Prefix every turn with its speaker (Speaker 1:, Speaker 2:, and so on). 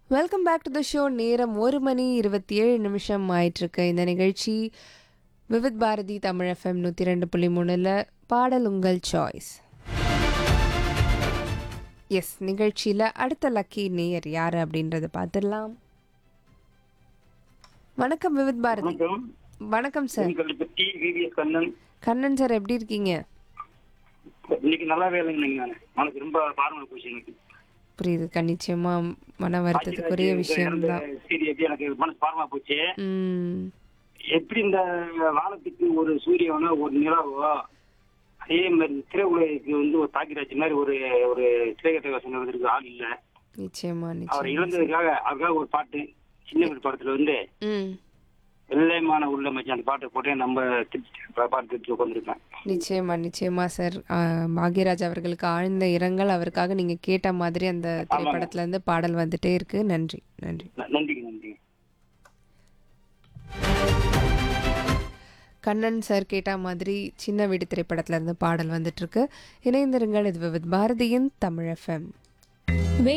Speaker 1: welcome back to the show நேரம் ஒரு மணி இருபத்தி ஏழு நிமிஷம் ஆயிட்டிருக்கு இந்த நிகழ்ச்சி விவித் பாரதி தமிழ் எஃப்எம் நூற்றி ரெண்டு புள்ளி மூணில் பாடல் உங்கள் சாய்ஸ் எஸ் நிகழ்ச்சியில் அடுத்த லக்கி நேயர் யார் அப்படின்றத பார்த்துடலாம் வணக்கம் விவித் பாரதி
Speaker 2: வணக்கம்
Speaker 1: வணக்கம் sir
Speaker 2: Kalvipatti VVS Kannan
Speaker 1: Kannan sir எப்படி இருக்கீங்க
Speaker 2: இன்னைக்கு நல்லாவே இல்லைங்க நான் மனசு ரொம்ப பாரமாக போச்சு எனக்கு
Speaker 1: புரியுது நிச்சயமா மன வருத்தத்துக்குரிய விஷயம்தான்
Speaker 2: சரி எப்படி எனக்கு மனசு பாரமா போச்சு
Speaker 1: ம்
Speaker 2: எப்படி இந்த வானத்துக்கு ஒரு சூரியனோ ஒரு நிலாவோ அதே மாதிரி திரையுலகுக்கு வந்து ஒரு தாக்கிராட்சி மாதிரி ஒரு ஒரு திரைக்கட்ட வசனம் வந்திருக்கு ஆள் இல்ல
Speaker 1: நிச்சயமா
Speaker 2: அவர்
Speaker 1: நிச்சயம்
Speaker 2: இழந்ததுக்காக அவருக்காக ஒரு பாட்டு சின்ன வீடு படத்துல வந்து
Speaker 1: ம்
Speaker 2: வெள்ளைமான உள்ள மச்சான் அந்த பாட்டை போட்டு நம்ம திருச்சி பாட்டு திருச்சி உட்காந்துருக்கேன்
Speaker 1: நிச்சயமா நிச்சயமா சார் பாக்யராஜ் அவர்களுக்கு ஆழ்ந்த இரங்கல் அவருக்காக நீங்க கேட்ட மாதிரி அந்த திரைப்படத்துல இருந்து பாடல் வந்துட்டே இருக்கு நன்றி நன்றி
Speaker 2: நன்றிங்க நன்றிங்க
Speaker 1: கண்ணன் சார் கேட்ட மாதிரி சின்ன வீடு திரைப்படத்துல இருந்து பாடல் வந்துட்டு இருக்கு இணைந்திருங்கள் இது வித் பாரதியின் தமிழ் எஃப்எம்